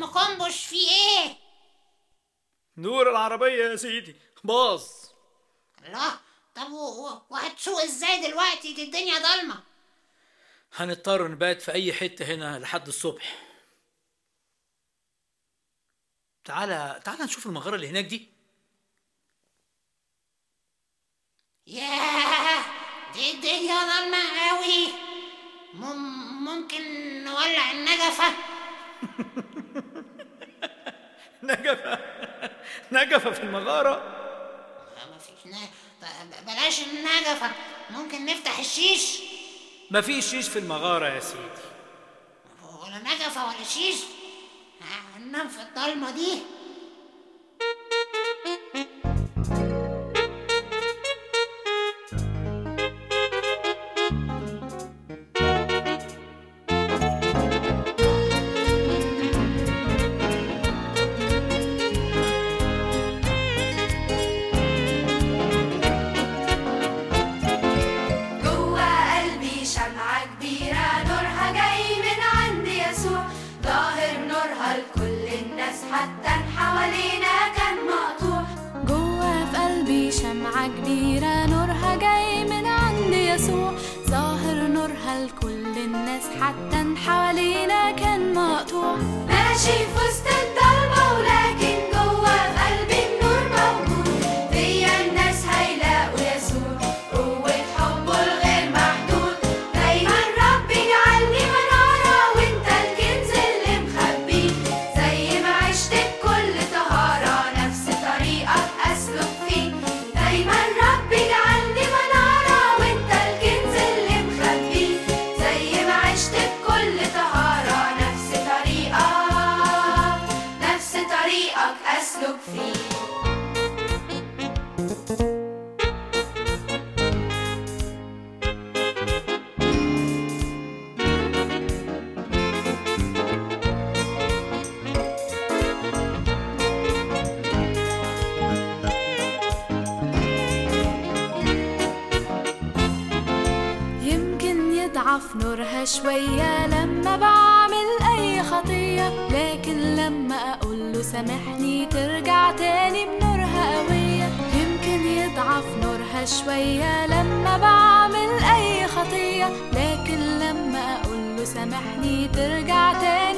كومبوش في ايه نور العربية يا سيدي باظ الله طب و- و- وهتسوق ازاي دلوقتي دي الدنيا ضلمه هنضطر نبات في أي حتة هنا لحد الصبح تعالى تعالى نشوف المغارة اللي هناك دي ياه دي الدنيا ضلمه قوي مم ممكن نولع النجفه نجفة نجفة في المغارة لا، مفيش نا... ب- بلاش النجفه ممكن نفتح الشيش مفيش شيش في المغارة يا سيدي ولا نجفه ولا شيش هننام في الضلمه دي جوا قلبي شمعة كبيرة نورها جاي من عند يسوع ظاهر نورها لكل الناس حتى حوالينا كان مقطوع جوا في قلبي شمعة كبيرة نورها جاي من عند يسوع ظاهر نورها لكل الناس حتى حوالينا كان مقطوع ماشي في وسط الضلمة ولكن جوا في قلبي النور موجود فيا الناس هيلاقوا يسوع قوة حبه الغير محدود دايما ربي جعلني منارة وانت الكنز اللي مخبيه زي ما عشت بكل طهارة نفس طريقك أسلك فيه دايما ربي جعلني منارة وانت الكنز اللي مخبيه زي ما عشت بكل طهارة نفس طريقك نفس طريقك أسلك فيه يمكن يضعف نورها شوية لما بعمل أي خطية لكن لما أقول له سامحني ترجع تاني بنورها قوية يمكن يضعف نورها شوية لما بعمل أي خطية لكن لما أقول له سامحني ترجع تاني